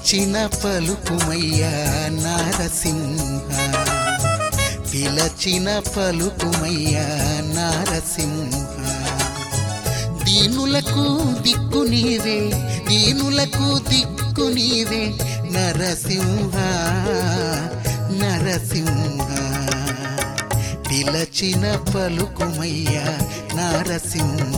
పిలచిన పలుకుమయ్యా నారసింహ పిలచిన పలుకుమయ్యా నారసింహ దీనులకు దిక్కు నీవే దీనులకు దిక్కు నీవే నరసింహ నరసింహ పిలచిన పలుకుమయ్యా నారసింహ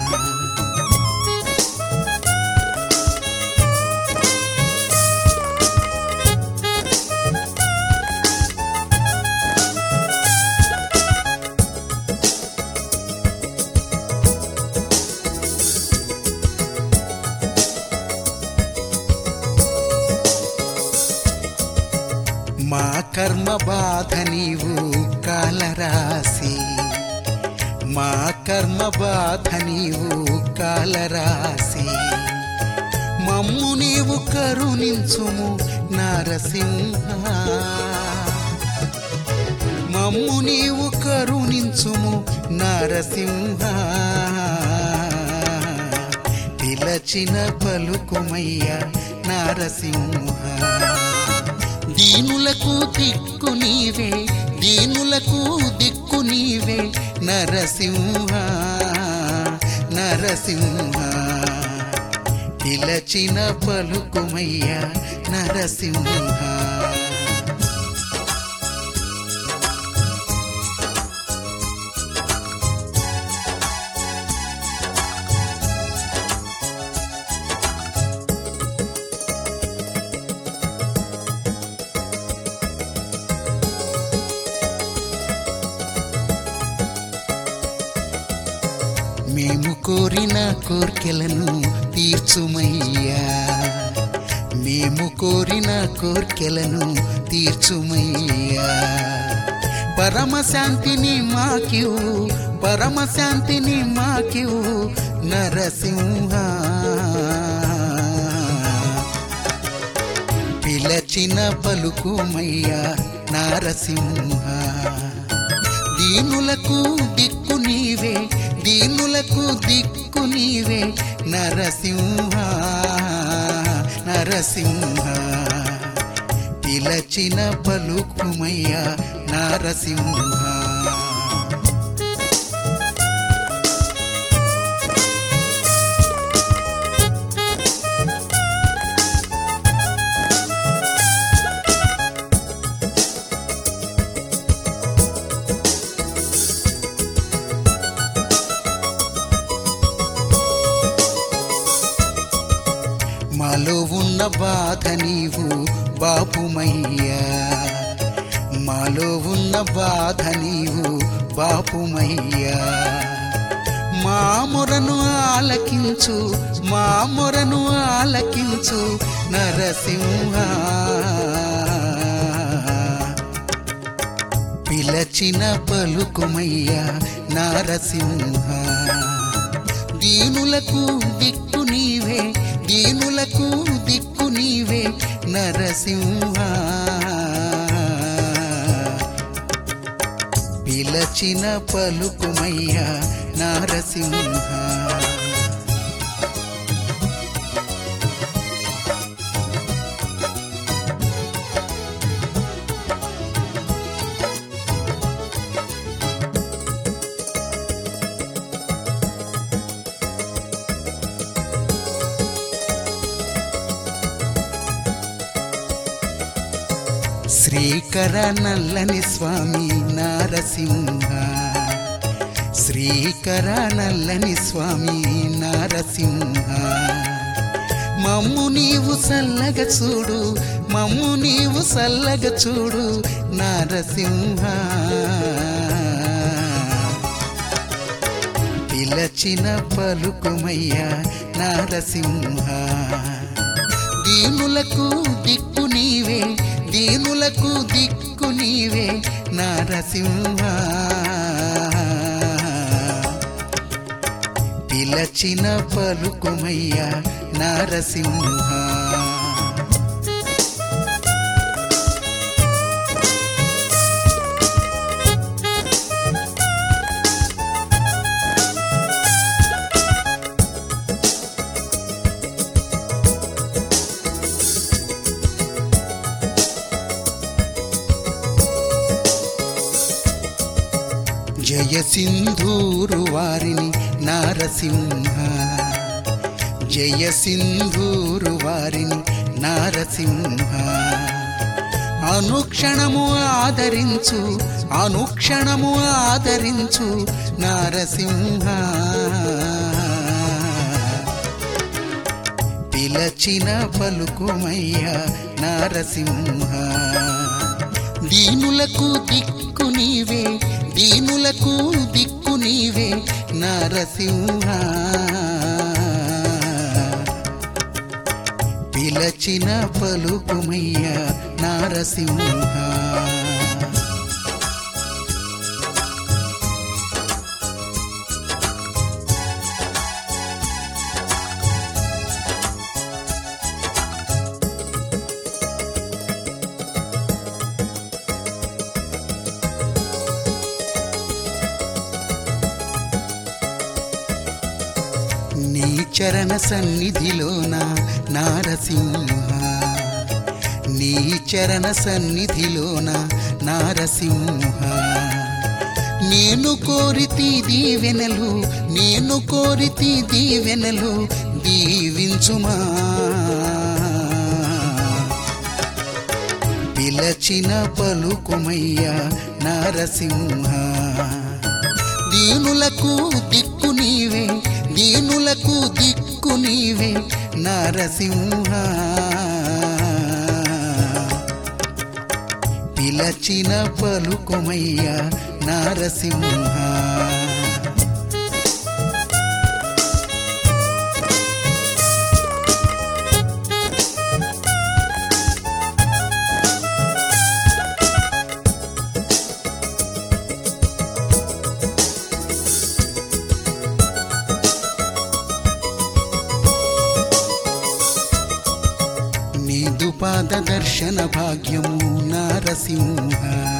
మా కర్మ బాధ నీవు కాలరాసి మా కర్మ బాధ నీవు కాలరాసి మమ్ము నీవు కరుణించుము నారసింహ మమ్ము నీవు కరుణించుము నారసింహ పిలచిన పలుకుమయ్య నారసింహ దీనులకు దిక్కు నీవే దీనులకు దిక్కు నీవే నరసింహ నరసింహ పిలచిన పలుకుమయ్య నరసింహ మేము కోరిన కోర్కెలను తీర్చుమయ్యా మేము కోరిన కోర్కెలను తీర్చుమయ్యా పరమశాంతిని మాకివు పరమశాంతిని మాకివు నరసింహ పిలచిన పలుకుమయ్యా నారసింహ దీనులకు దిక్కు నీవే దీనులకు దిక్కు నీవే నరసింహ నరసింహ పిలచిన పలుకుమయ్యా నారసింహ మాలో ఉన్న బాధ నీవు బాపుమయ్యా మాలో ఉన్న బాధ నీవు బాపుమయ్యా మా మొరను ఆలకించు మా మొరను ఆలకించు నరసింహ పిలచిన పలుకుమయ్యా నారసింహ దీనులకు దిక్కు నీవే దీనులకు దిక్కు నీవే నరసింహ పిలచిన పలుకుమయ్యా నారసింహ శ్రీకర నల్లని స్వామి నారసింహ శ్రీకర నల్లని స్వామి నారసింహ మమ్ము నీవు సల్లగ చూడు మమ్ము నీవు సల్లగ చూడు నారసింహ పిలచిన పలుకుమయ్యా నారసింహ దీనులకు దిక్కు నీవే దీనులకు దిక్కు నీవే నారసింహ పిలచిన పలుకుమయ్యా నారసింహ జయ సింధూరు వారిని నారసింహ జయ సింధూరు వారిని నారసింహ అనుక్షణము ఆదరించు అనుక్షణము ఆదరించు నారసింహ పిలచిన పలుకుమయ్య నారసింహ దీనులకు దిక్కు నీవే దీనులకు దిక్కు నీవే నారసింహ పిలచిన పలుకుమయ్య నారసింహ నీ చరణ సన్నిధిలోన నారసింహ నీ చరణ సన్నిధిలోన నారసింహ నేను కోరితి దీవెనలు నేను కోరితి దీవెనలు దీవించుమా పిలచిన పలుకుమయ్య నారసింహ దీనులకు దిక్కు నీవే దీనులకు దిక్కు నీవే నారసింహ పిలచిన పలుకుమయ్య నారసింహ నీదు పాద దర్శన భాగ్యము నారసింహ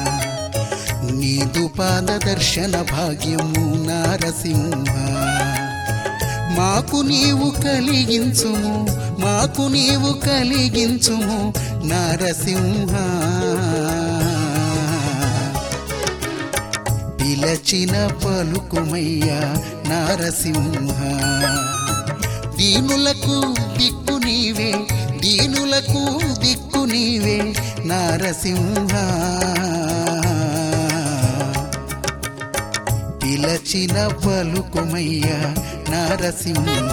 నీదు పాద దర్శన భాగ్యము నారసింహ మాకు నీవు కలిగించుము మాకు నీవు కలిగించుము నారసింహ పిలచిన పలుకుమయ్య నారసింహ దీనులకు దిక్కు నీవే దీనులకు దిక్కు నీవే నారసింహ పిలచిన పలుకుమయ్య నారసింహ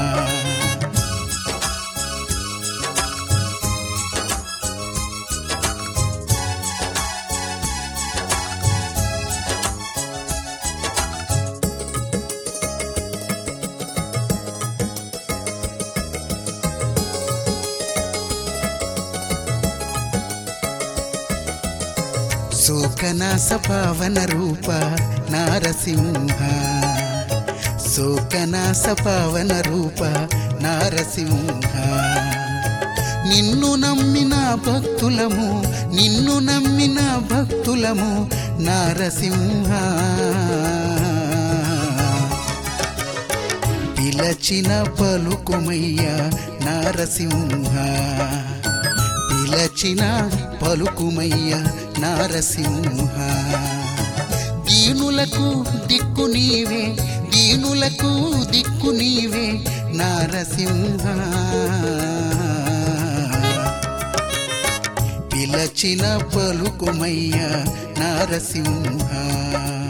శోకనాశ పావన రూప నారసింహ శోకనాశ పావన రూప నారసింహ నిన్ను నమ్మిన భక్తులము నిన్ను నమ్మిన భక్తులము నారసింహ పిలచిన పలుకుమయ్య నారసింహ పిలచిన పలుకుమయ్య నారసింహ దీనులకు దిక్కు నీవే దీనులకు దిక్కు నీవే నారసింహ పిలచిన పలుకుమయ్య నారసింహ